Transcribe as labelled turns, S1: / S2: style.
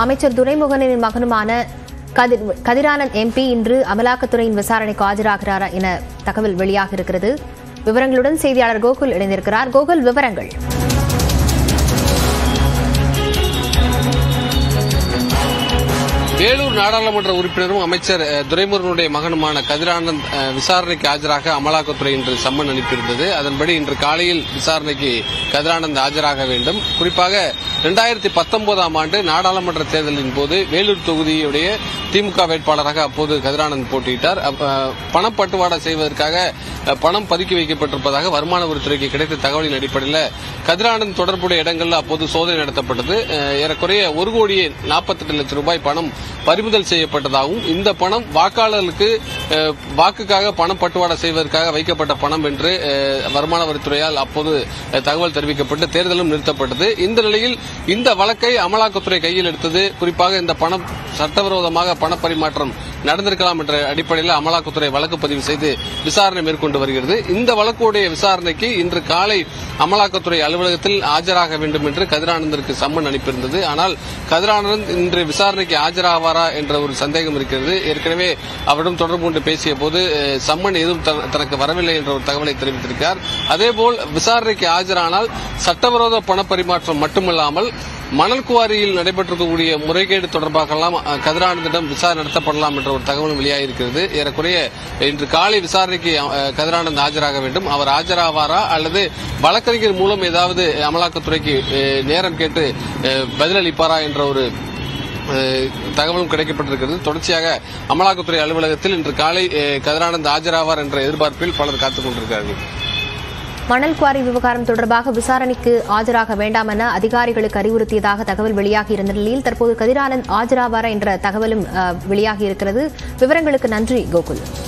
S1: அமைச்சர் துரைமுகனின் மகனுமான கதிர் கதிரானந்த் எம்பி இன்று அமலாக்கத்துறையின் விசாரணைக்கு ஆஜராகிறாரா என தகவல் வெளியாக இருக்கிறது விவரங்களுடன் செய்தியாளர் கோகுல் இணைந்திருக்கிறார் கோகுல் விவரங்கள்
S2: வேலூர் நாடாளுமன்ற உறுப்பினரும் அமைச்சர் அஹ், துரைமுருகனுடைய மகனுமான கதிரானந்த் அஹ், விசாரணைக்கு ஆஜராக அமலாக்கத்துறை இன்று சம்மன் அனுப்பியிருந்தது அதன்படி இன்று காலையில் விசாரணைக்கு கதிரானந்த் ஆஜராக வேண்டும் குறிப்பாக இரண்டாயிரத்தி பத்தொன்பதாம் ஆண்டு நாடாளுமன்ற தேர்தலின் போது வேலூர் தொகுதியுடைய திமுக வேட்பாளராக அப்போது கதிரானந்த் போட்டியிட்டார் அப்ப, அஹ், பணப்பட்டுவாடா செய்வதற்காக அஹ், பணம் பதுக்கி வைக்கப்பட்டிருப்பதாக வருமான வரித்துறைக்கு கிடைத்த தகவலின் அடிப்படையில் கதிரானந்த் தொடர்புடைய இடங்களில் அப்போது சோதனை நடத்தப்பட்டது அஹ், ஏறக்குறைய ஒரு கோடியே நாற்பத்தெட்டு லட்சம் ரூபாய் பணம் பறிமுதல் செய்யப்பட்டதாகவும் இந்த பணம் வாக்காளர்களுக்கு அஹ், வாக்குக்காக பணம் பட்டுவாடா செய்வதற்காக வைக்கப்பட்ட பணம் என்று அஹ், வருமான வரித்துறையால் அப்போது அஹ், தகவல் தெரிவிக்கப்பட்டு தேர்தலும் நிறுத்தப்பட்டது இந்த நிலையில் இந்த வழக்கை அமலாக்கத்துறை கையில் எடுத்தது குறிப்பாக இந்த பணம் சட்டவிரோதமாக பணப்பரிமாற்றம் நடந்திருக்கலாம் என்ற அடிப்படையில் அமலாக்கத்துறை வழக்கு பதிவு செய்து விசாரணை மேற்கொண்டு வருகிறது இந்த வழக்குடைய விசாரணைக்கு இன்று காலை அமலாக்கத்துறை அலுவலகத்தில் ஆஜராக வேண்டும் என்று கதிரானந்திற்கு சம்மன் அனுப்பியிருந்தது ஆனால் கதிரானந்த் இன்று விசாரணைக்கு ஆஜராவாரா என்ற ஒரு சந்தேகம் இருக்கிறது ஏற்கனவே அவரிடம் தொடர்பு கொண்டு பேசிய போது அஹ், சம்மன் எதுவும் த- தனக்கு வரவில்லை என்ற ஒரு தகவலை தெரிவித்திருக்கிறார் அதேபோல் விசாரணைக்கு ஆஜரானால் சட்டவிரோத பணப்பரிமாற்றம் மட்டுமல்லாமல் மணல் குவாரியில் நடைபெற்றிருக்கக்கூடிய முறைகேடு தொடர்பாகலாம் அஹ், கதிரானந்திடம் விசாரணை நடத்தப்படலாம் என்ற ஒரு தகவலும் வெளியாகியிருக்கிறது ஏறக்குறைய இன்று காலை விசாரணைக்கு அஹ், கதிரானந்த் ஆஜராக வேண்டும் அவர் ஆஜராவாரா அல்லது வழக்கறிஞர் மூலம் ஏதாவது அமலாக்கத்துறைக்கு அஹ், நேரம் கேட்டு அஹ், பதிலளிப்பாரா என்ற ஒரு அஹ், தகவலும் கிடைக்கப்பட்டிருக்கிறது தொடர்ச்சியாக அமலாக்கத்துறை அலுவலகத்தில் இன்று காலை அஹ், கதிரானந்த் ஆஜராவார் என்ற எதிர்பார்ப்பில் பலர் காத்துக் கொண்டிருக்கிறார்கள்
S1: மணல் குவாரி விவகாரம் தொடர்பாக விசாரணைக்கு ஆஜராக வேண்டாம் என அதிகாரிகளுக்கு அறிவுறுத்தியதாக தகவல் வெளியாகி இருந்த நிலையில் தற்போது கதிரானந்த் ஆஜராவாரா என்ற தகவலும் அஹ், வெளியாகி இருக்கிறது விவரங்களுக்கு நன்றி கோகுல்